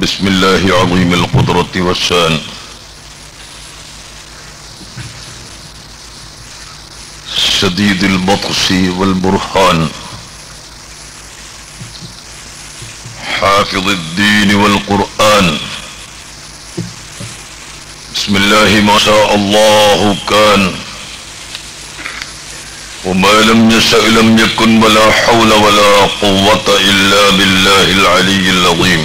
بسم الله عظيم القدرة والشان شديد البطش والبرهان حافظ الدين والقرآن بسم الله ما شاء الله كان وما لم يشأ لم يكن ولا حول ولا قوة إلا بالله العلي العظيم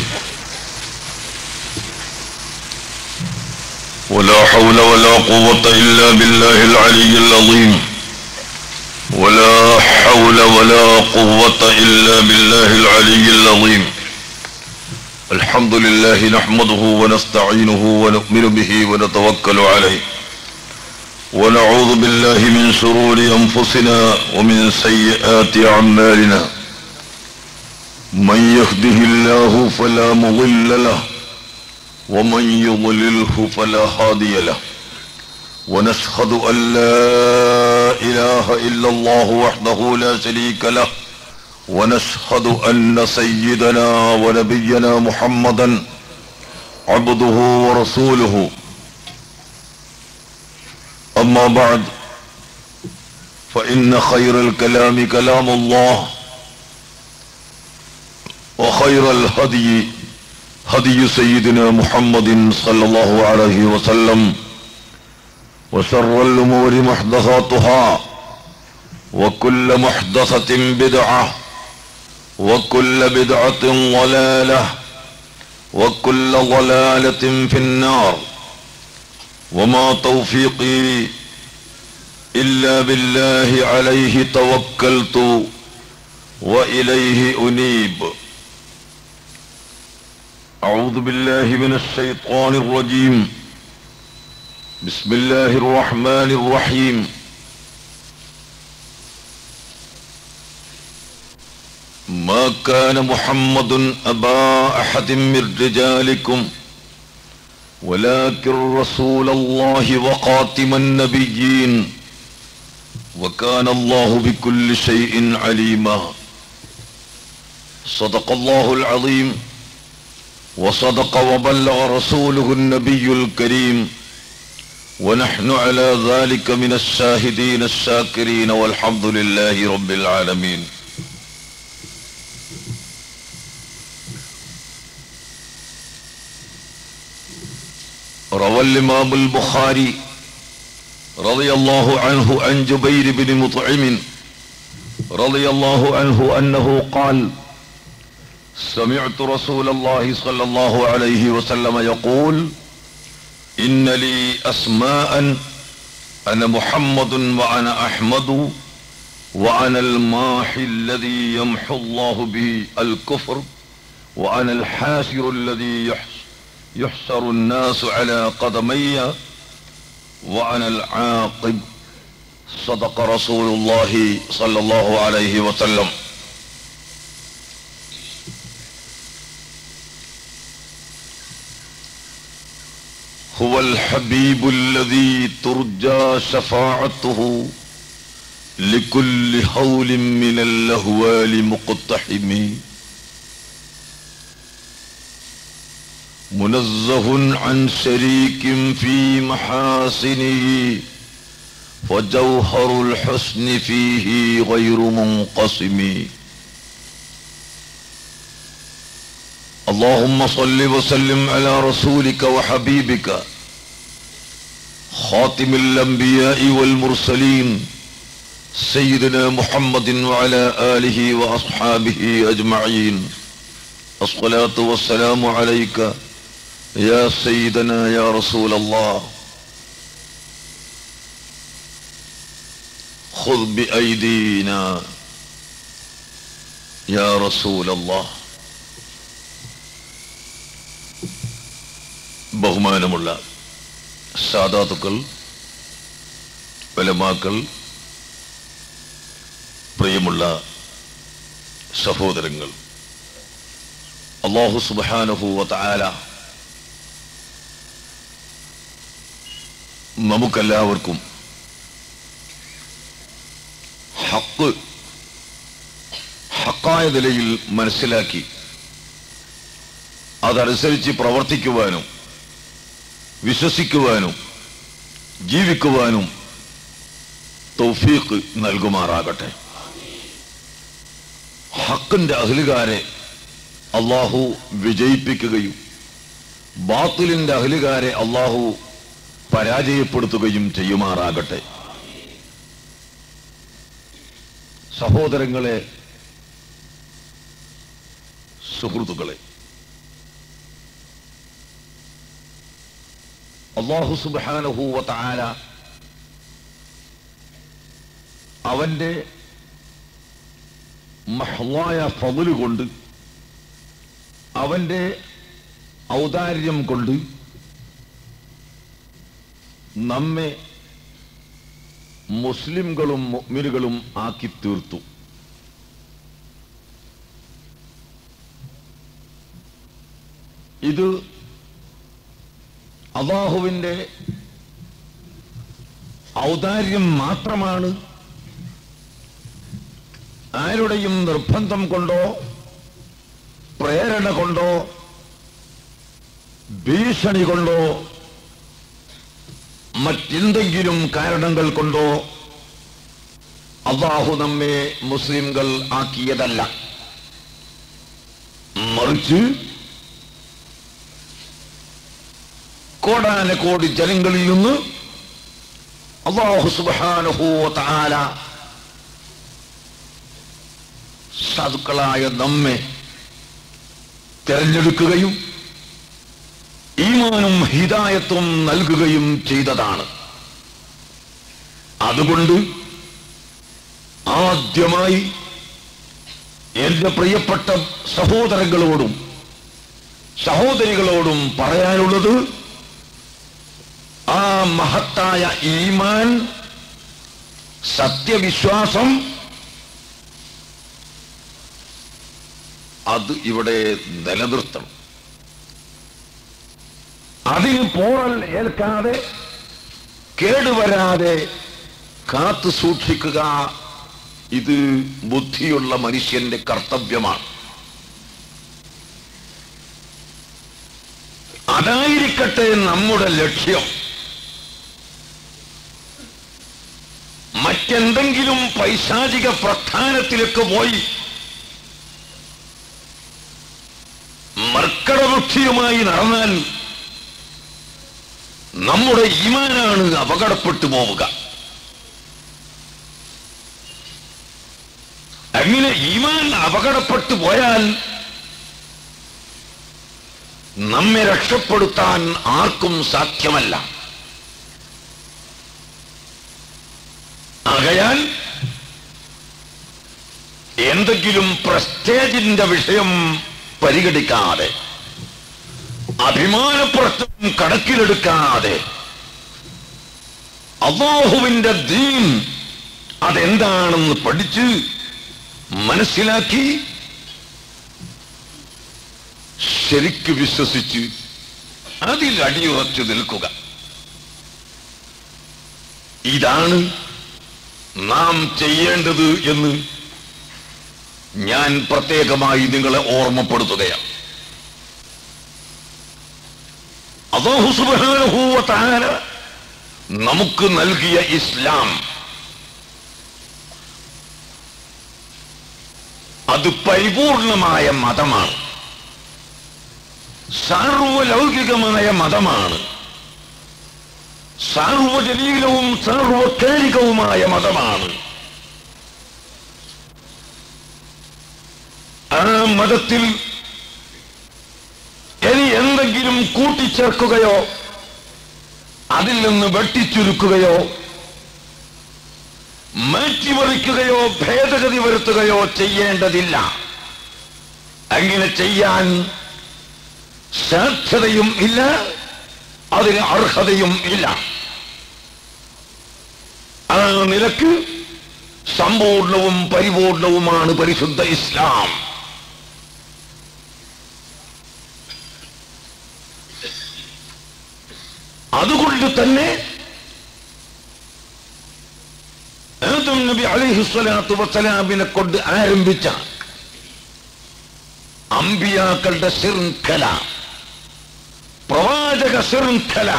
ولا حول ولا قوة إلا بالله العلي العظيم ولا حول ولا قوة إلا بالله العلي العظيم الحمد لله نحمده ونستعينه ونؤمن به ونتوكل عليه ونعوذ بالله من شرور أنفسنا ومن سيئات أعمالنا من يهده الله فلا مضل له ومن يضلله فلا هادي له ونشهد أن لا إله إلا الله وحده لا شريك له ونشهد أن سيدنا ونبينا محمدا عبده ورسوله أما بعد فإن خير الكلام كلام الله وخير الهدي هدي سيدنا محمد صلى الله عليه وسلم وشر الأمور محدثاتها وكل محدثة بدعة وكل بدعة ضلالة وكل ضلالة في النار وما توفيقي إلا بالله عليه توكلت وإليه أنيب أعوذ بالله من الشيطان الرجيم بسم الله الرحمن الرحيم ما كان محمد أبا أحد من رجالكم ولكن رسول الله وقاتم النبيين وكان الله بكل شيء عليما صدق الله العظيم وصدق وبلغ رسوله النبي الكريم ونحن على ذلك من الشاهدين الشاكرين والحمد لله رب العالمين روى الإمام البخاري رضي الله عنه عن جبير بن مطعم رضي الله عنه أنه قال سمعت رسول الله صلى الله عليه وسلم يقول إن لي أسماء أنا محمد وأنا أحمد وأنا الماحي الذي يمحو الله به الكفر وأنا الحاشر الذي يحشر يحشر الناس على قدمي وأنا العاقب صدق رسول الله صلى الله عليه وسلم هو الحبيب الذي ترجى شفاعته لكل هول من الأهوال مقتحم منزه عن شريك في محاسنه وجوهر الحسن فيه غير منقسم اللهم صل وسلم على رسولك وحبيبك خاتم الأنبياء والمرسلين سيدنا محمد وعلى آله وأصحابه أجمعين الصلاة والسلام عليك يا سيدنا يا رسول الله خذ بأيدينا يا رسول الله ബഹുമാനമുള്ള സാധാതുക്കൾ വലമാക്കൾ പ്രിയമുള്ള സഹോദരങ്ങൾ അള്ളാഹു സുബാനഹു താല നമുക്കെല്ലാവർക്കും ഹക്ക് ഹക്കായ നിലയിൽ മനസ്സിലാക്കി അതനുസരിച്ച് പ്രവർത്തിക്കുവാനും വിശ്വസിക്കുവാനും ജീവിക്കുവാനും തൗഫീഖ് നൽകുമാറാകട്ടെ ഹക്കിന്റെ അഹലുകാരെ അള്ളാഹു വിജയിപ്പിക്കുകയും ബാത്തിലിന്റെ അഹലുകാരെ അള്ളാഹു പരാജയപ്പെടുത്തുകയും ചെയ്യുമാറാകട്ടെ സഹോദരങ്ങളെ സുഹൃത്തുക്കളെ അള്ളാഹു സുബാനഹൂവ താര അവന്റെ മഹ്ലായ ഫضല് കൊണ്ട് അവന്റെ ഔദാര്യം കൊണ്ട് നമ്മെ മുസ്ലിംകളും മുഅ്മിനുകളും ആക്കി തീർത്തു ഇത് അള്ളാഹുവിന്റെ ഔദാര്യം മാത്രമാണ് ആരുടെയും നിർബന്ധം കൊണ്ടോ പ്രേരണ കൊണ്ടോ ഭീഷണി കൊണ്ടോ മറ്റെന്തെങ്കിലും കാരണങ്ങൾ കൊണ്ടോ അള്ളാഹു നമ്മെ മുസ്ലിംകൾ ആക്കിയതല്ല മറിച്ച് കോടാന കോടി ജനങ്ങളിൽ നിന്ന് അള്ളാഹു സുബാനുഭൂവ താല സാധുക്കളായ നമ്മെ തെരഞ്ഞെടുക്കുകയും ഈമാനും ഹിദായത്വം നൽകുകയും ചെയ്തതാണ് അതുകൊണ്ട് ആദ്യമായി എന്റെ പ്രിയപ്പെട്ട സഹോദരങ്ങളോടും സഹോദരികളോടും പറയാനുള്ളത് ആ മഹത്തായ ഈമാൻ സത്യവിശ്വാസം അത് ഇവിടെ നിലനിർത്തണം അതിന് പോറൽ ഏൽക്കാതെ കേടുവരാതെ കാത്തു സൂക്ഷിക്കുക ഇത് ബുദ്ധിയുള്ള മനുഷ്യന്റെ കർത്തവ്യമാണ് അതായിരിക്കട്ടെ നമ്മുടെ ലക്ഷ്യം മറ്റെന്തെങ്കിലും പൈശാചിക പ്രസ്ഥാനത്തിലേക്ക് പോയി മർക്കടവൃക്ഷിയുമായി നടന്നാൽ നമ്മുടെ ഈമാനാണ് അപകടപ്പെട്ടു പോവുക അങ്ങനെ ഈമാൻ അപകടപ്പെട്ടു പോയാൽ നമ്മെ രക്ഷപ്പെടുത്താൻ ആർക്കും സാധ്യമല്ല ആകയാൽ എന്തെങ്കിലും പ്രസ്റ്റേജിന്റെ വിഷയം പരിഗണിക്കാതെ അഭിമാനപ്രശ്നം കണക്കിലെടുക്കാതെ അള്ളാഹുവിന്റെ ദീൻ അതെന്താണെന്ന് പഠിച്ച് മനസ്സിലാക്കി ശരിക്ക് വിശ്വസിച്ച് അതിൽ അടിയുറച്ചു നിൽക്കുക ഇതാണ് നാം ചെയ്യേണ്ടത് എന്ന് ഞാൻ പ്രത്യേകമായി നിങ്ങളെ ഓർമ്മപ്പെടുത്തുകയാണ് അള്ളാഹു സുബ്ഹാനഹു വ തആല നമുക്ക് നൽകിയ ഇസ്ലാം അത് പരിപൂർണമായ മതമാണ് സാർവലൗകികമായ മതമാണ് സാർവജനീലവും സാർവകാലികവുമായ മതമാണ് ആ മതത്തിൽ ഇനി എന്തെങ്കിലും കൂട്ടിച്ചേർക്കുകയോ അതിൽ നിന്ന് വെട്ടിച്ചുരുക്കുകയോ മാറ്റിമറിക്കുകയോ ഭേദഗതി വരുത്തുകയോ ചെയ്യേണ്ടതില്ല അങ്ങനെ ചെയ്യാൻ സാധ്യതയും ഇല്ല അതിന് അർഹതയും ഇല്ല ആ നിലക്ക് സമ്പൂർണവും പരിപൂർണവുമാണ് പരിശുദ്ധ ഇസ്ലാം അതുകൊണ്ട് തന്നെ ആദം നബി അലൈഹി സ്വലാത്തു വസ്സലാമിനെ കൊണ്ട് ആരംഭിച്ച അമ്പിയാക്കളുടെ ശൃംഖല പ്രവാചക ശൃംഖല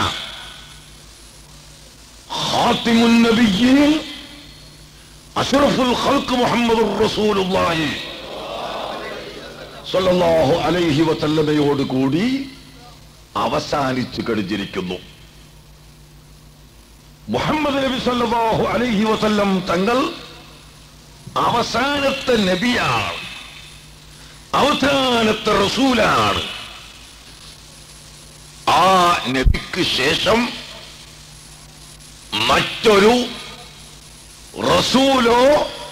ഖാത്തിമുൻ നബിയ്യീൻ അഷ്റഫുൽ ഖൽഖ് മുഹമ്മദുർ റസൂലുള്ളാഹി സ്വല്ലല്ലാഹു അലൈഹി വസല്ലമയോട് കൂടി അവസാനിച്ചു കഴിഞ്ഞിരിക്കുന്നു മുഹമ്മദ് നബി സല്ലല്ലാഹു അലൈഹി വസല്ലം തങ്ങൾ അവസാനത്തെ നബിയാണ് അവസാനത്തെ റസൂലാണ് ആ നബിക്ക് ശേഷം മറ്റൊരു റസൂലോ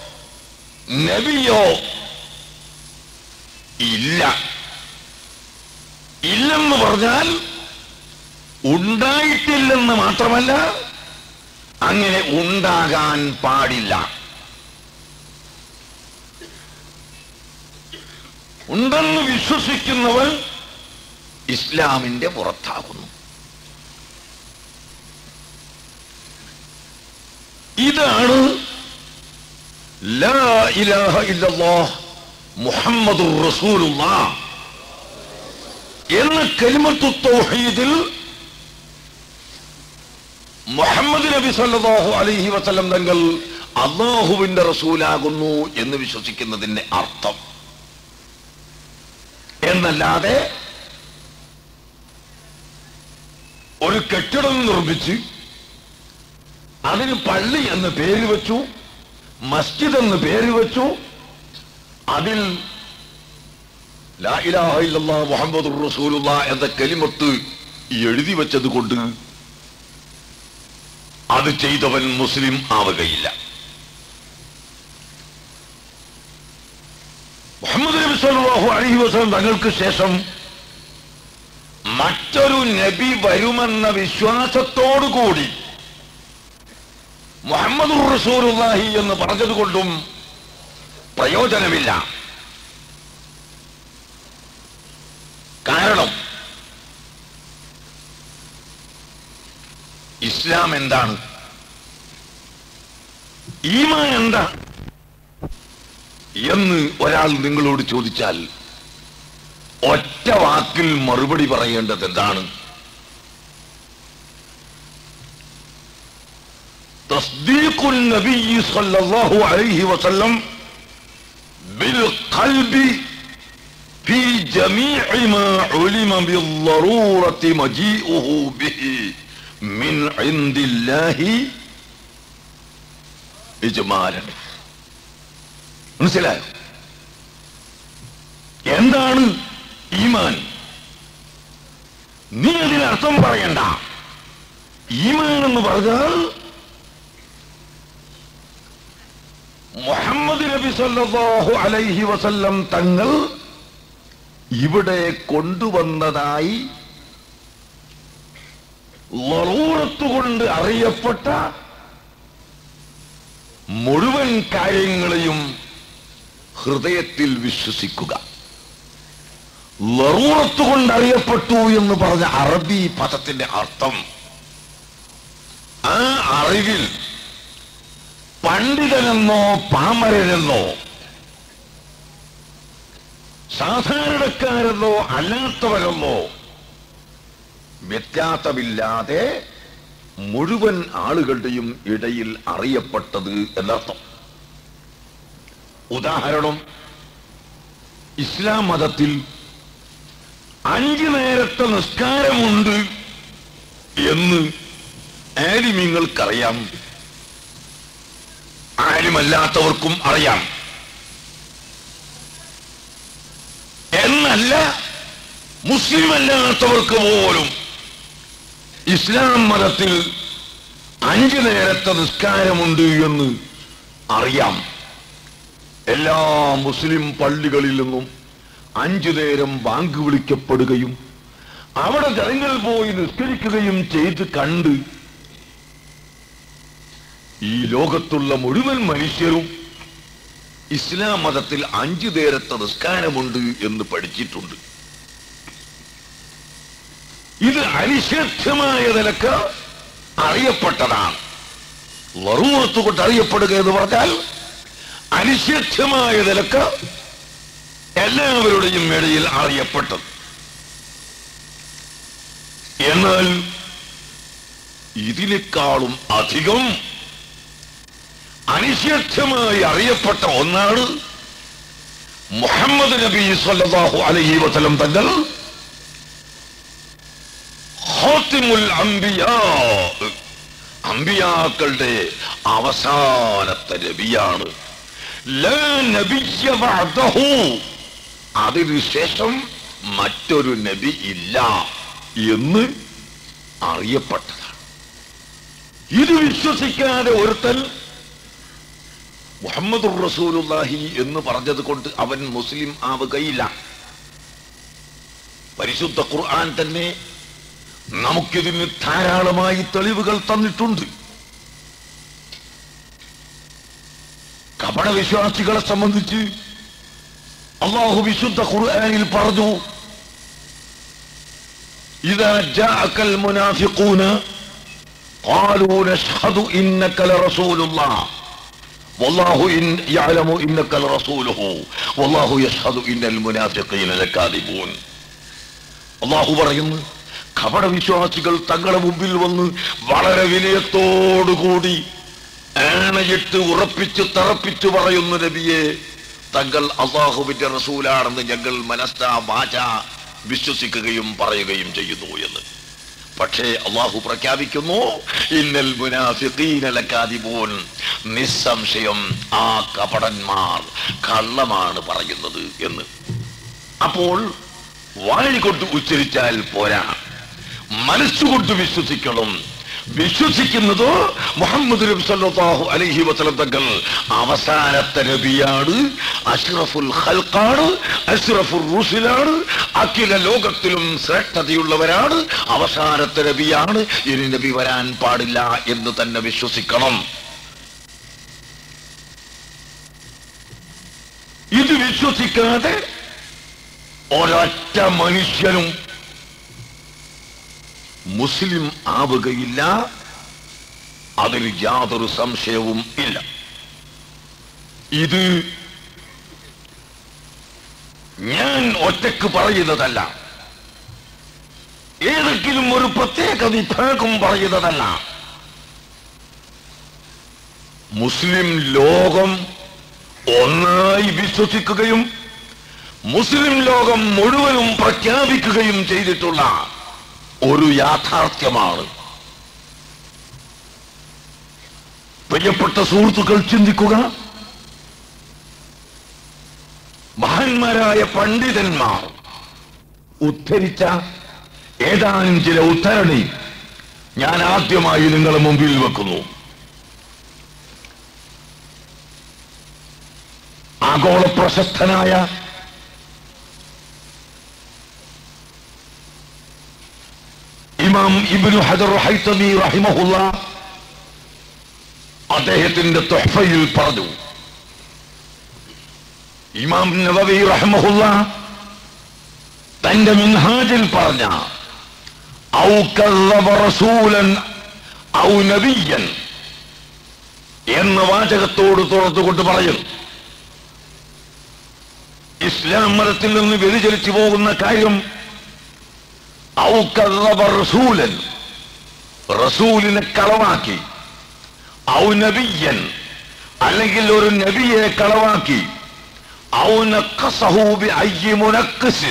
നബിയോ ഇല്ല ഇല്ലെന്ന് പറഞ്ഞാൽ ഉണ്ടായിട്ടില്ലെന്ന് മാത്രമല്ല അങ്ങനെ ഉണ്ടാകാൻ പാടില്ല ഉണ്ടെന്ന് വിശ്വസിക്കുന്നവൻ ഇസ്ലാമിന്റെ പുറത്താകുന്നു ഇതാണ് ലാ ഇലാഹ ഇല്ലല്ലാഹ് മുഹമ്മദുർ റസൂലുള്ളാഹ് എന്ന കലിമത്തു തൗഹീദിൽ മുഹമ്മദ് നബി സല്ലല്ലാഹു അലൈഹി വസല്ലം തങ്ങൾ അള്ളാഹുവിന്റെ റസൂലാകുന്നു എന്ന് വിശ്വസിക്കുന്നതിന്റെ അർത്ഥം എന്നല്ലാതെ ഒരു കെട്ടിടം നിർമ്മിച്ച് അതിന് പള്ളി എന്ന് പേര് വെച്ചു മസ്ജിദ് എന്ന് പേര് വെച്ചു അതിൽ ലാ ഇലാഹ ഇല്ലല്ലാഹ് മുഹമ്മദുർ റസൂലുള്ളാഹ് എന്ന കലിമത്ത് എഴുതി വെച്ചത് കൊണ്ട് അത് ചെയ്തവൻ മുസ്ലിം ആവുകയില്ല മുഹമ്മദ് നബി സല്ലല്ലാഹു അലൈഹി വസല്ലം തങ്ങൾക്ക് ശേഷം മറ്റൊരു നബി വരുമെന്ന വിശ്വാസത്തോടുകൂടി മുഹമ്മദ് റസൂലുള്ളാഹി എന്ന് പറഞ്ഞതുകൊണ്ടും പ്രയോജനമില്ല കാരണം ഇസ്ലാം എന്താണ് ഈമാൻ എന്താ എന്ന് ഒരാൾ നിങ്ങളോട് ചോദിച്ചാൽ ഒറ്റ വാക്കിൽ മറുപടി പറയേണ്ടത് എന്താണ് تصديق النبي صلى الله عليه وسلم بالقلب في جميع ما علم بالضرورة مجيئه به من عند الله إجمالا മനസ്സിലായോ എന്താണ് ഈമാൻ നീ അതിന് അർത്ഥം പറയണ്ട ഈമാൻ എന്ന് പറഞ്ഞാൽ മുഹമ്മദ് നബി സല്ലല്ലാഹു അലൈഹി വസല്ലം തങ്ങൾ ഇവിടെ കൊണ്ടുവന്നതായി കൊണ്ട് അറിയപ്പെട്ട മുഴുവൻ കാര്യങ്ങളെയും ഹൃദയത്തിൽ വിശ്വസിക്കുക ലറൂറത്ത് കൊണ്ട് അറിയപ്പെട്ടു എന്ന് പറഞ്ഞ അറബി പദത്തിന്റെ അർത്ഥം ആ അറിവിൽ പണ്ഡിതനെന്നോ പാമരനെന്നോ സാധാരണക്കാരെന്നോ അല്ലാത്തവരെന്നോ വ്യത്യാസമില്ലാതെ മുഴുവൻ ആളുകളുടെയും ഇടയിൽ അറിയപ്പെട്ടത് എന്നർത്ഥം ഉദാഹരണം ഇസ്ലാം മതത്തിൽ അഞ്ചു നേരത്തെ നിസ്കാരമുണ്ട് എന്ന് ആലിമ്യങ്ങൾക്കറിയാം ആരുമല്ലാത്തവർക്കും അറിയാം എന്നല്ല മുസ്ലിം അല്ലാത്തവർക്ക് പോലും ഇസ്ലാം മതത്തിൽ അഞ്ചു നേരത്തെ നിസ്കാരമുണ്ട് എന്ന് അറിയാം എല്ലാ മുസ്ലിം പള്ളികളിൽ നിന്നും അഞ്ചു നേരം ബാങ്ക് വിളിക്കപ്പെടുകയും അവിടെ ജനങ്ങൾ പോയി നിസ്കരിക്കുകയും ചെയ്ത് കണ്ട് ഈ ലോകത്തുള്ള മുഴുവൻ മനുഷ്യരും ഇസ്ലാം മതത്തിൽ അഞ്ചു നേരത്തെ നിസ്കാരമുണ്ട് എന്ന് പഠിച്ചിട്ടുണ്ട് ഇത് അനിഷേധ്യമായ നിലക്ക് അറിയപ്പെട്ടതാണ് വറുവത്ത് കൊണ്ട് അറിയപ്പെടുക എന്ന് പറഞ്ഞാൽ അനിഷേധ്യമായ നിലക്ക് എല്ലാവരുടെയും ഇടയിൽ അറിയപ്പെട്ടത് എന്നാൽ ഇതിനേക്കാളും അധികം അനിശ്ചയമായി അറിയപ്പെട്ട ഒന്നാണ് മുഹമ്മദ് നബി സല്ലല്ലാഹു അലൈഹി വസല്ലം തങ്ങൾ ഖാത്തിമുൽ അംബിയാ അംബിയാക്കളുടെ അവസാനത്തെ നബിയാണ് ലാ നബിയ്യ ബഅദഹു അതിനുശേഷം മറ്റൊരു നബി ഇല്ല എന്ന് അറിയപ്പെട്ടതാണ് ഇത് വിശ്വസിക്കാതെ ഒരുത്തൻ മുഹമ്മദ് റസൂലുല്ലാഹി എന്ന് പറഞ്ഞത് കൊണ്ട് അവൻ മുസ്ലിം ആവുകയില്ല പരിശുദ്ധ ഖുർആൻ തന്നെ നമുക്കിതിന് ധാരാളമായി തെളിവുകൾ തന്നിട്ടുണ്ട് കപട വിശ്വാസികളെ സംബന്ധിച്ച് അള്ളാഹു വിശുദ്ധ ഖുർആനിൽ പറഞ്ഞു إذا جاءك المنافقون قالوا نشهد إنك لرسول الله والله إن يعلم إنك لرسوله والله يشهد إن المنافقين لكاذبون അള്ളാഹു പറയുന്നു കപട വിശ്വാസികൾ തങ്ങളുടെ മുമ്പിൽ വന്ന് വളരെ വിനയത്തോടുകൂടി ആണയിട്ട് ഉറപ്പിച്ച് തറപ്പിച്ചു പറയുന്നു നബിയെ തങ്ങൾ അള്ളാഹുവിന്റെ റസൂലാണെന്ന് ഞങ്ങൾ മനസ്സ വാച വിശ്വസിക്കുകയും പറയുകയും ചെയ്യുന്നു എന്ന് പക്ഷേ അള്ളാഹു പ്രഖ്യാപിക്കുന്നു ഇന്നൽ മുനാഫിഖീന ലകാദിബൂൻ നിസ്സംശയം ആ കപടന്മാർ കള്ളമാണ് പറയുന്നത് എന്ന് അപ്പോൾ വാഴി കൊണ്ട് ഉച്ചരിച്ചാൽ പോരാ മനസ്സുകൊണ്ട് വിശ്വസിക്കണം വിശ്വസിക്കുന്നത് മുഹമ്മദ് നബി സല്ലല്ലാഹു അലൈഹി വസല്ലം തങ്ങൾ അവസാനത്തെ നബിയാണ് അഷ്റഫുൽ ഖൽഖാണ് അഷ്റഫുൽ റുസുലാണ് അഖില ലോകത്തിലും ശ്രേഷ്ഠതയുള്ളവരാണ് അവസാനത്തെ നബിയാണ് ഇനി നബി വരാൻ പാടില്ല എന്ന് തന്നെ വിശ്വസിക്കണം ഇത് വിശ്വസിക്കാതെ ഒരൊറ്റ മനുഷ്യനും മുസ്ലിം ആവുകയില്ല അതിൽ യാതൊരു സംശയവും ഇല്ല ഇത് ഞാൻ ഒറ്റക്ക് പറയുന്നതല്ല ഏതെങ്കിലും ഒരു പ്രത്യേക വിഭാഗം പറയുന്നതല്ല മുസ്ലിം ലോകം ഒന്നായി വിശ്വസിക്കുകയും മുസ്ലിം ലോകം മുഴുവനും പ്രഖ്യാപിക്കുകയും ചെയ്തിട്ടുള്ള ഒരു യാഥാർത്ഥ്യമാണ് പ്രിയപ്പെട്ട സുഹൃത്തുക്കൾ ചിന്തിക്കുക മഹാന്മാരായ പണ്ഡിതന്മാർ ഉദ്ധരിച്ച ഏതാനും ചില ഉദ്ധരണി ഞാൻ ആദ്യമായി നിങ്ങളുടെ മുമ്പിൽ വെക്കുന്നു ആഗോള പ്രശസ്തനായ ഇമാം ഇബ്നു ഹജർ ഹൈത്തമി റഹിമഹുല്ല അദ്ദേഹത്തിന്റെ തൊഹഫയിൽ പറഞ്ഞു ഇമാം നവവി റഹ്മഹുല്ല തന്റെ മിൻഹാജിൽ പറഞ്ഞ ഔ കذب റസൂലൻ ഔ നബിയൻ എന്ന വാചകത്തോട് തുറന്നുകൊണ്ട് പറയുന്നു ഇസ്ലാം മതത്തിൽ നിന്ന് വ്യതിചലിച്ചു പോകുന്ന കാര്യം ഔ കذب റസൂലൻ റസൂലിനെ കളവാക്കി ഔ നബിയൻ അല്ലെങ്കിൽ ഒരു നബിയെ കളവാക്കി ഔ നഖസഹു ബിഅയ്യി മുനഖ്ഖിസ്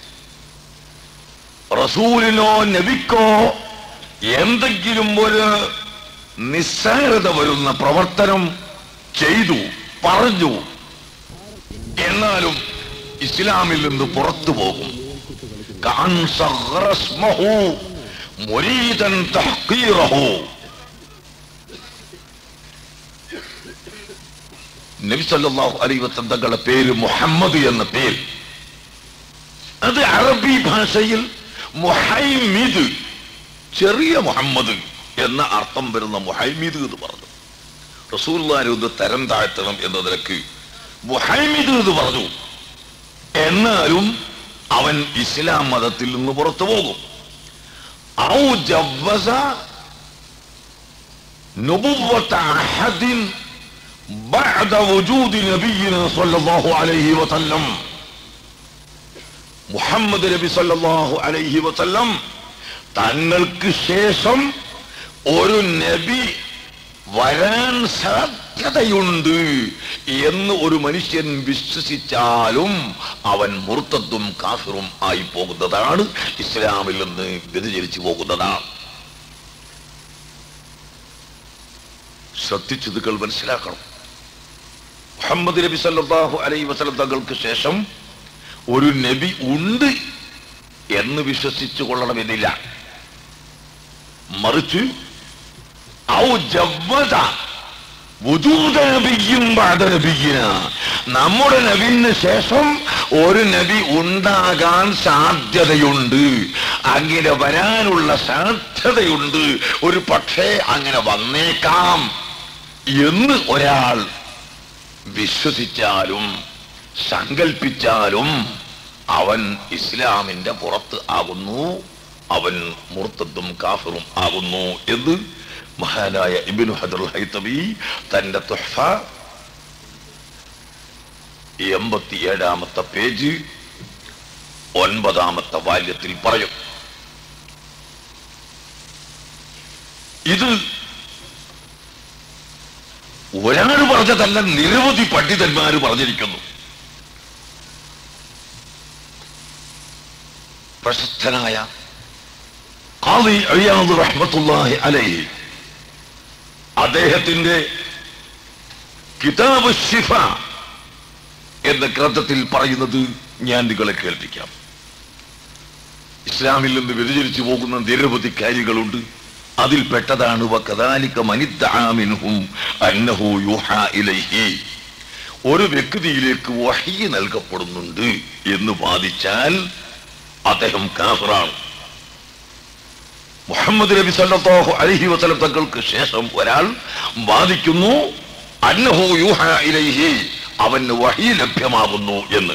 റസൂലിനോ നബിക്കോ എന്തെങ്കിലും ഒരു നിസ്സാരത വരുന്ന പ്രവർത്തനം ചെയ്തു പറഞ്ഞു എന്നാലും ഇസ്ലാമിൽ നിന്ന് പുറത്തു പോകും كأن صغر اسمه مريدا تحقيره നബി സല്ലല്ലാഹു അലൈഹി വസല്ലം തങ്ങളുടെ പേര് മുഹമ്മദ് എന്ന പേര് അത് അറബി ഭാഷയിൽ മുഹൈമിദ് ചെറിയ മുഹമ്മദ് എന്ന അർത്ഥം വരുന്ന മുഹൈമിദ് എന്ന് പറഞ്ഞു റസൂൽമാരെ ഒന്ന് തരം താഴ്ത്തണം എന്ന നിലക്ക് മുഹൈമിദ് എന്ന് പറഞ്ഞു എന്നാലും അവൻ ഇസ്ലാം മതത്തിൽ നിന്ന് പുറത്തു പോകും ഔ ജവ്വസ نبوة أحد بعد وجود نبينا صلى الله عليه وسلم മുഹമ്മദ് നബി സല്ലല്ലാഹു അലൈഹി വസല്ലം തങ്ങൾക്ക് ശേഷം ഒരു നബി വരാൻ സാധ്യതയുണ്ട് എന്ന് ഒരു മനുഷ്യൻ വിശ്വസിച്ചാലും അവൻ മുർത്തത്തും കാഫിറും ആയി പോകുന്നതാണ് ഇസ്ലാമിൽ നിന്ന് വ്യതിചരിച്ചു പോകുന്നതാണ് ശ്രദ്ധിച്ചതുകൾ മനസ്സിലാക്കണം മുഹമ്മദ് നബി സല്ലല്ലാഹു അലൈഹി വസല്ലം തങ്ങൾക്ക് ശേഷം ഒരു നബി ഉണ്ട് എന്ന് വിശ്വസിച്ചു കൊള്ളണമെന്നില്ല മറിച്ച് ഔ ജവ്വദ വുജൂദ നബിയ്യിൻ ബഅദ നബിയ്യിന. നമ്മുടെ നബിന് ശേഷം ഒരു നബി ഉണ്ടാകാൻ സാധ്യതയുണ്ട് അങ്ങനെ വരാനുള്ള സാധ്യതയുണ്ട് ഒരു പക്ഷേ അങ്ങനെ വന്നേക്കാം എന്ന് ഒരാൾ വിശ്വസിച്ചാലും സങ്കൽപ്പിച്ചാലും അവൻ ഇസ്ലാമിന്റെ പുറത്ത് ആകുന്നു അവൻ മുർത്തത്തും കാഫിറും ആകുന്നു എന്ന് മഹാനായ ഇബിനു ഹദർ ഹൈത്തബി തന്റെ തുഹഫ എൺപത്തിയേഴാമത്തെ പേജ് ഒൻപതാമത്തെ വാല്യത്തിൽ പറയും ഇത് ഒരാൾ പറഞ്ഞതല്ല നിരവധി പണ്ഡിതന്മാർ പറഞ്ഞിരിക്കുന്നു പ്രശസ്തനായ ഖാദി അയ്യാദ് റഹ്മത്തുള്ളാഹി അലൈഹി അദ്ദേഹത്തിന്റെ കിതാബ് ഷിഫ എന്ന ഗ്രന്ഥത്തിൽ പറയുന്നത് ഞാൻ നിങ്ങളെ കേൾപ്പിക്കാം ഇസ്ലാമിൽ നിന്ന് വ്യതിചരിച്ചു പോകുന്ന നിരവധി കാര്യങ്ങളുണ്ട് അതിൽപ്പെട്ടതാണ് വകദാലിക മനിദ്ദഅ മിൻഹും അന്നഹു യുഹാ ഇലൈഹി ഒരു വ്യക്തിയിലേക്ക് വഹി നൽകപ്പെടുന്നുണ്ട് എന്ന് വാദിച്ചാൽ അദ്ദേഹം കാഫിറാണ് മുഹമ്മദ് നബി സല്ലല്ലാഹു അലൈഹി വസല്ലം തങ്ങൾക്ക് ശേഷം ഒരാൾ വാദിക്കുന്നു അന്നഹു യൂഹാ ഇലൈഹി അവന് വഹി ലഭ്യമാകുന്നു എന്ന്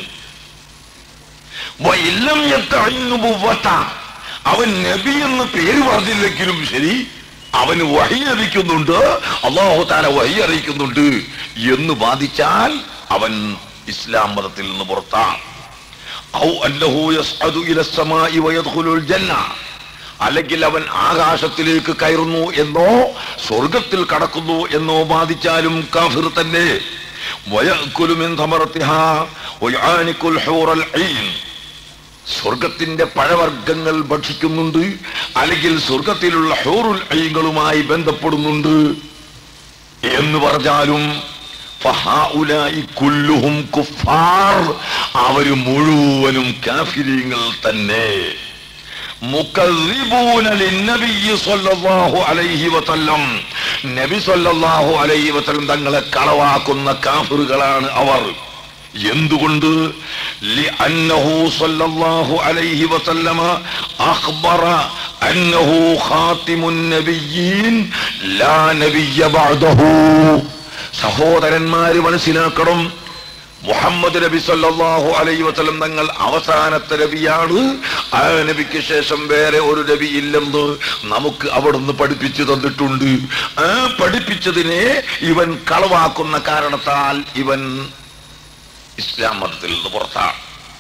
വഇല്ലം യത്തഇൻ നുബുവ്വത. അവൻ നബി എന്ന് പേര് പറഞ്ഞില്ലെങ്കിലും ശരി അവന് വഹി ലഭിക്കുന്നുണ്ട് അള്ളാഹു താല വഹി അറിയിക്കുന്നുണ്ട് എന്ന് വാദിച്ചാൽ അവൻ ഇസ്ലാം മതത്തിൽ നിന്ന് പുറത്താണ് ഔ അന്നഹു യസ്അദു ഇല السماء ويدخل الجنة അല്ലെങ്കിൽ അവൻ ആകാശത്തിലേക്ക് കയറുന്നു എന്നോ സ്വർഗത്തിൽ കടക്കുന്നു എന്നോ വാദിച്ചാലും കാഫിർ തന്നെ വയഅ്കുലു മിൻ ഥമറത്തിഹാ വയുആനികുൽ ഹൂറൽ ഐൻ സ്വർഗത്തിന്റെ പഴവർഗ്ഗങ്ങൾ ഭക്ഷിക്കുന്നുണ്ട് അല്ലെങ്കിൽ സ്വർഗത്തിലുള്ള ഹൂറുൽ ഐകളുമായി ബന്ധപ്പെടുന്നുണ്ട് എന്ന് പറഞ്ഞാലും ഫഹാഉലായി കുല്ലുഹും കുഫാർ അവര് മുഴുവനും കാഫിരീങ്ങൾ തന്നെ മുക്കദ്ദിബൂന ലിന്നബിയ്യി സ്വല്ലല്ലാഹു അലൈഹി വസല്ലം നബി സ്വല്ലല്ലാഹു അലൈഹി വസല്ലം തങ്ങളെ കളവാക്കുന്ന കാഫിറുകളാണ് അവർ എന്തുകൊണ്ട് لأنه صلى الله عليه وسلم أخبر أنه خاتم النبيين لا نبي بعده സഹോദരന്മാര് മനസ്സിലാക്കണം മുഹമ്മദ് നബി സല്ലല്ലാഹു അലൈഹി വസല്ലം തങ്ങൾ അവസാനത്തെ നബിയാണ് ആ നബിക്ക് ശേഷം വേറെ ഒരു നബി ഇല്ലെന്ന് നമുക്ക് അവിടുന്ന് പഠിപ്പിച്ചു തന്നിട്ടുണ്ട് ആ പഠിപ്പിച്ചതിനെ ഇവൻ കളവാക്കുന്ന കാരണത്താൽ ഇവൻ ഇസ്ലാം മതത്തിൽ നിന്ന് പുറത്താണ്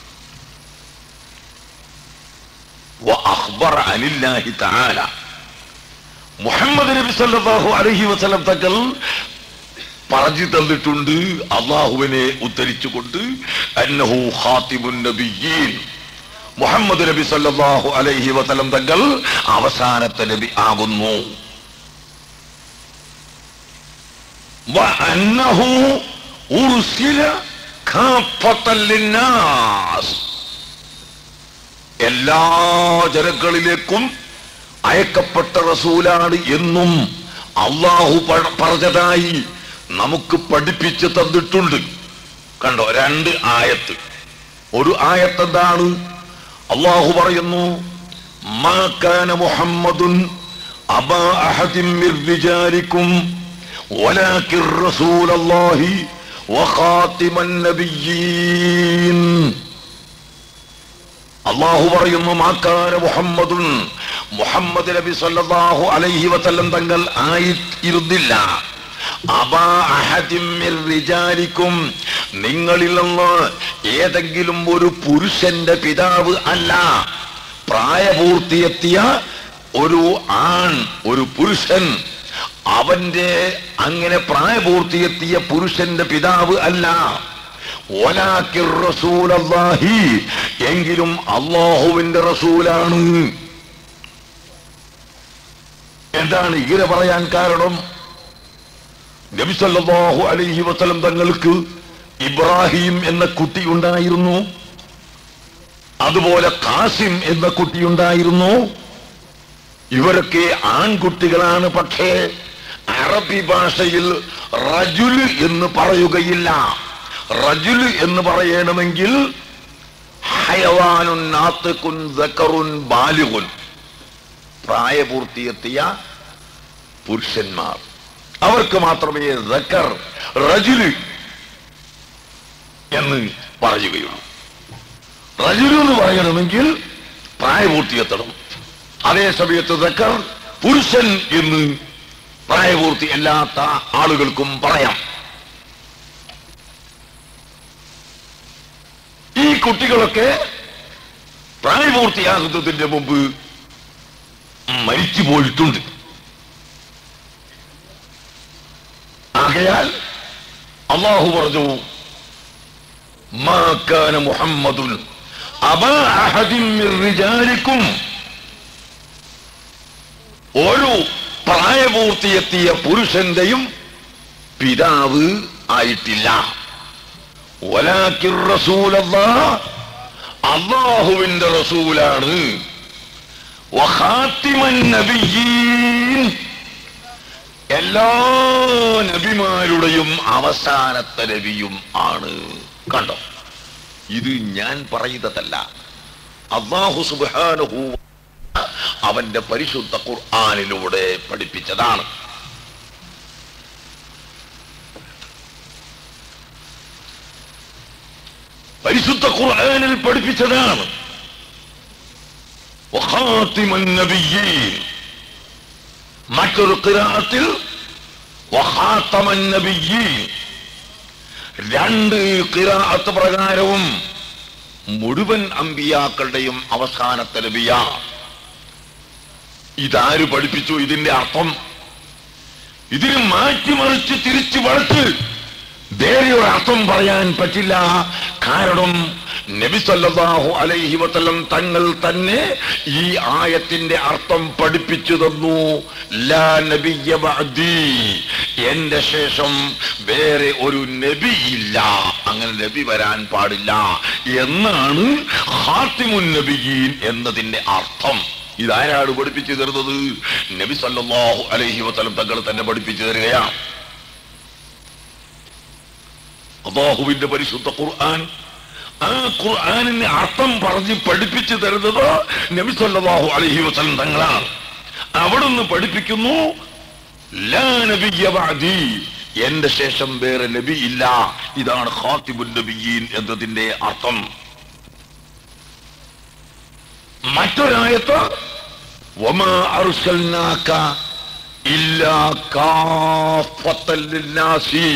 وأخبر عن الله تعالى മുഹമ്മദ് നബി സല്ലല്ലാഹു അലൈഹി വസല്ലം തങ്ങൾ പറഞ്ഞു തന്നിട്ടുണ്ട് അള്ളാഹുവിനെ ഉദ്ധരിച്ചുകൊണ്ട് അന്നഹു ഖാത്തിമുൻ നബിയീൻ മുഹമ്മദ് നബി സല്ലല്ലാഹു അലൈഹി വസല്ലം തങ്ങൾ അവസാനത്തെ നബി ആകുന്നു വഅന്നഹു ഉർസില കാഫത്തൻ ലിന്നാസ് എല്ലാ ജനങ്ങളിലേക്കും അയക്കപ്പെട്ട റസൂലാണ് എന്നും അള്ളാഹു പ- പറഞ്ഞതായി നമുക്ക് പഠിപ്പിച്ച് തന്നിട്ടുണ്ട് കണ്ടോ രണ്ട് ആയത്ത് ഒരു ആയത്ത് എന്താണ് അള്ളാഹു പറയുന്നു മാ കാന മുഹമ്മദുൻ അബാ അഹദിൻ മിർ റിജാലിക്കും വലാകിർ റസൂലല്ലാഹി വഖാതിമൻ നബിയ്യീൻ അള്ളാഹു പറയുന്നു മാക്കാന മുഹമ്മദുൻ മുഹമ്മദ് നബി സല്ലല്ലാഹു അലൈഹി വസല്ലം തങ്ങൾ ആയിരുന്നില്ല അബാ അഹദിൻ മിർ റിജാലിക്കും നിങ്ങളിൽ നിന്ന് ഏതെങ്കിലും ഒരു പുരുഷന്റെ പിതാവ് അല്ല പ്രായപൂർത്തിയെത്തിയ ഒരു ആൺ ഒരു പുരുഷൻ അവന്റെ അങ്ങനെ പ്രായപൂർത്തിയെത്തിയ പുരുഷന്റെ പിതാവ് അല്ല ഒലാക്കിർ റസൂലല്ലാഹി എങ്കിലും അള്ളാഹുവിന്റെ റസൂലാണ് എന്താണ് ഇങ്ങനെ പറയാൻ കാരണം നബിസല്ലാഹു അലൈഹി വസല്ലം തങ്ങൾക്ക് ഇബ്രാഹിം എന്ന കുട്ടി ഉണ്ടായിരുന്നു അതുപോലെ കാസിം എന്ന കുട്ടി ഉണ്ടായിരുന്നു ഇവരൊക്കെ ആൺകുട്ടികളാണ് പക്ഷേ അറബി ഭാഷയിൽ റജുല് എന്ന് പറയുകയില്ല റജുല് എന്ന് പറയണമെങ്കിൽ ഹയവാനുൻ നാത്തുക്കുൻ ദക്കറുൻ ബാലുകുൻ പ്രായപൂർത്തിയെത്തിയ പുരുഷന്മാർ അവർക്ക് മാത്രമേ ദക്കർ റജുല് എന്ന് പറയുകയുള്ളൂ റജുലു എന്ന് പറയണമെങ്കിൽ പ്രായപൂർത്തിയെത്തണം അതേ സമയത്ത് ദക്കർ പുരുഷൻ എന്ന് പ്രായപൂർത്തി അല്ലാത്ത ആളുകൾക്കും പറയാം ഈ കുട്ടികളൊക്കെ പ്രായപൂർത്തിയാകുന്നതിന്റെ മുമ്പ് മരിച്ചു പോയിട്ടുണ്ട് ആകയാൽ അള്ളാഹു പറഞ്ഞു മാ കാന മുഹമ്മദുൻ അബാ അഹദിൻ മിർ റിജാലിക്കും ഒരു പ്രായപൂർത്തിയെത്തിയ പുരുഷന്റെയും പിതാവ് ആയിട്ടില്ല വലാക്കിർ റസൂലല്ലാ അള്ളാഹുവിന്റെ റസൂലാണ് വഖാത്തിമൻ നബിയ്യീൻ എല്ലാ നബിമാരുടെയും അവസാനത്തെ നബിയും ആണ് കണ്ടോ ഇത് ഞാൻ പറയുന്നതല്ല അള്ളാഹു സുബ്ഹാനഹു അവന്റെ പരിശുദ്ധ ഖുർആനിലൂടെ പഠിപ്പിച്ചതാണ് പരിശുദ്ധ ഖുർആനിൽ പഠിപ്പിച്ചതാണ് വഖാത്തിമൻ നബിയ്യീൻ മറ്റൊരു ഖിറാഅത്തിൽ വഖാത്തമൻ നബിയ്യീൻ രണ്ട് ഖിറാഅത്ത് പ്രകാരവും മുഴുവൻ അമ്പിയാക്കളുടെയും അവസാനത്തെ നബിയ ഇതാര് പഠിപ്പിച്ചു ഇതിന്റെ അർത്ഥം ഇതിന് മാറ്റിമറിച്ച് തിരിച്ചു വളച്ച് വേറെ ഒരു അർത്ഥം പറയാൻ പറ്റില്ല കാരണം നബി സല്ലല്ലാഹു അലൈഹി വസല്ലം തങ്ങൾ തന്നെ ഈ ആയത്തിന്റെ അർത്ഥം പഠിപ്പിച്ചു തന്നു ലാ നബിയ്യ ബഅദി എന്റെ ശേഷം വേറെ ഒരു നബിയില്ല അങ്ങനെ നബി വരാൻ പാടില്ല എന്നാണ് ഹാത്തിമുൻ നബിയീൻ എന്നതിന്റെ അർത്ഥം ഇതാരാണ് പഠിപ്പിച്ചു തരുന്നത് നബി സല്ലല്ലാഹു അലൈഹി വസല്ലം തങ്ങൾ തന്നെ പഠിപ്പിച്ചു തരികയാണ് അള്ളാഹുവിന്റെ പരിശുദ്ധ ഖുർആൻ ആ ഖുർആനിന് അർത്ഥം പറഞ്ഞ് പഠിപ്പിച്ചു തരുന്നത് നബി സല്ലല്ലാഹു അലൈഹി വസല്ലം തങ്ങളാണ് അവിടുന്ന് പഠിപ്പിക്കുന്നു ലാ നബിയ്യ ബഅദി എന്റെ ശേഷം വേറെ നബി ഇല്ല ഇതാണ് ഖാത്തിബുൻ നബിയീൻ എന്നതിന്റെ അർത്ഥം മറ്റൊരായത്ത് വമാ അർസൽനാക ഇല്ലാ കാഫത്തൽ ലിന്നാസി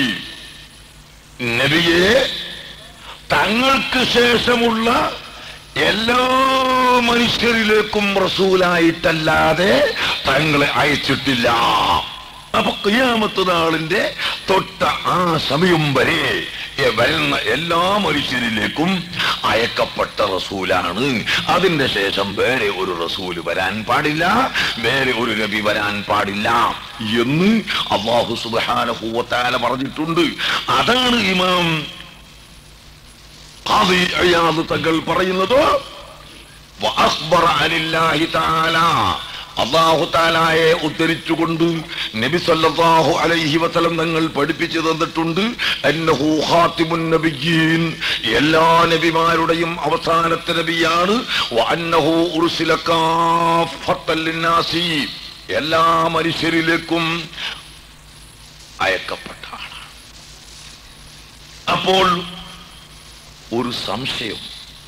നബിയെ തങ്ങൾക്ക് ശേഷമുള്ള എല്ലാ മനുഷ്യരിലേക്കും റസൂലായിട്ടല്ലാതെ തങ്ങളെ അയച്ചിട്ടില്ല അപ്പൊ ക്രിയാമത്ത് നാളിന്റെ തൊട്ട ആ സമയം വരെ എ- വരുന്ന എല്ലാ മനുഷ്യരിലേക്കും അയക്കപ്പെട്ട റസൂലാണ് അതിന്റെ ശേഷം വേറെ ഒരു റസൂല് വരാൻ പാടില്ല വേറെ ഒരു നബി വരാൻ പാടില്ല എന്ന് അള്ളാഹു സുബാനഹൂവത്താല പറഞ്ഞിട്ടുണ്ട് അതാണ് ഇമാം ഖാദി അയ്യാദ് തങ്ങൾ പറയുന്നത് വഅഖ്ബറ അനില്ലാഹി തആല അള്ളാഹു താലായെ ഉദ്ധരിച്ചുകൊണ്ട് നബി സല്ലല്ലാഹു അലൈഹി വസല്ലം തങ്ങൾ പഠിപ്പിച്ചു തന്നിട്ടുണ്ട് അന്നഹു ഖാത്തിമുൻ നബിയീൻ എല്ലാ നബിമാരുടെയും അവസാനത്തെ നബിയാണ് വഅന്നഹു ഉർസില കാഫത്തൽ ലിന്നാസി എല്ലാ മനുഷ്യരിലേക്കും അയക്കപ്പെട്ട ആളാണ് അപ്പോൾ ഒരു സംശയം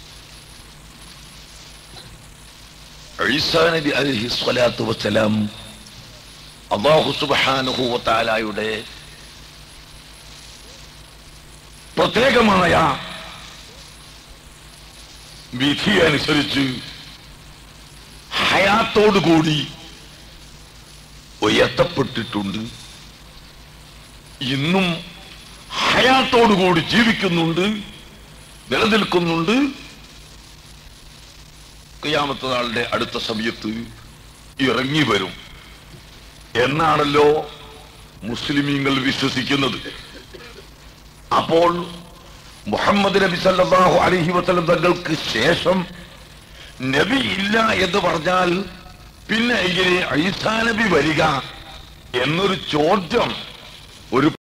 ഈസാ നബി അലൈഹി സ്വലാത്തു വസ്സലാം അള്ളാഹു സുബ്ഹാനഹു വതആലയുടെ പ്രത്യേകമായ വിധി അനുസരിച്ച് ഹയാത്തോടുകൂടി ഉയർത്തപ്പെട്ടിട്ടുണ്ട് ഇന്നും ഹയാത്തോടുകൂടി ജീവിക്കുന്നുണ്ട് നിലനിൽക്കുന്നുണ്ട് ക്രിയാമത്ത നാളിന്റെ അടുത്ത സമയത്ത് ഇറങ്ങി വരും എന്നാണല്ലോ മുസ്ലിമീങ്ങൾ വിശ്വസിക്കുന്നത് അപ്പോൾ മുഹമ്മദ് നബി സല്ലല്ലാഹു അലൈഹി വസല്ലം തങ്ങൾക്ക് ശേഷം നബി ഇല്ല എന്ന് പറഞ്ഞാൽ പിന്നെ എങ്ങനെ ഐസാ നബി വരിക എന്നൊരു ചോദ്യം ഒരു